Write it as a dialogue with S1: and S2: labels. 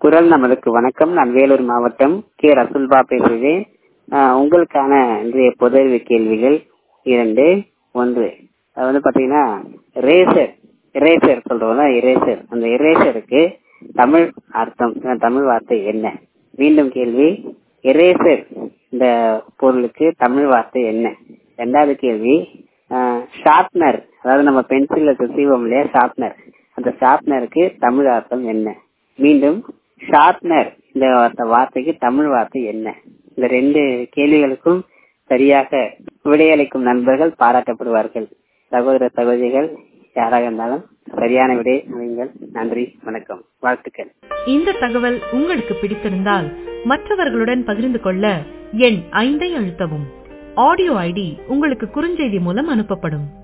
S1: குரல் நமதுக்கு வணக்கம் நான் வேலூர் மாவட்டம் கே ரசுல்பா பேசுகிறேன் ஆஹ் உங்களுக்கான இன்றைய பொதறிவு கேள்விகள் இரண்டு ஒன்று அது வந்து பாத்தீங்கன்னா ரேசர் இரேசர் சொல்றோம்ல இரேசர் அந்த இரேசருக்கு தமிழ் அர்த்தம் அஹ் தமிழ் வார்த்தை என்ன மீண்டும் கேள்வி இரேசர் இந்த பொருளுக்கு தமிழ் வார்த்தை என்ன ரெண்டாவது கேள்வி ஷார்ப்னர் அதாவது நம்ம பென்சில்ல சீவோம் இல்லையா ஷார்ப்னர் அந்த ஷார்ப்னருக்கு தமிழ் அர்த்தம் என்ன மீண்டும் ஷார்ப்னர் இந்த வார்த்தை- வார்த்தைக்கு தமிழ் வார்த்தை என்ன இந்த ரெண்டு கேள்விகளுக்கும் சரியாக விடையளிக்கும் நண்பர்கள் பாராட்டப்படுவார்கள் சகோதர சகோதரிகள் யாராக இருந்தாலும் சரியான விடை அளியுங்கள் நன்றி வணக்கம் வாழ்த்துக்கள்
S2: இந்த தகவல் உங்களுக்கு பிடித்திருந்தால் மற்றவர்களுடன் பகிர்ந்து கொள்ள எண் ஐந்தை அழுத்தவும் ஆடியோ ஐடி உங்களுக்கு குறுஞ்செய்தி மூலம் அனுப்பப்படும்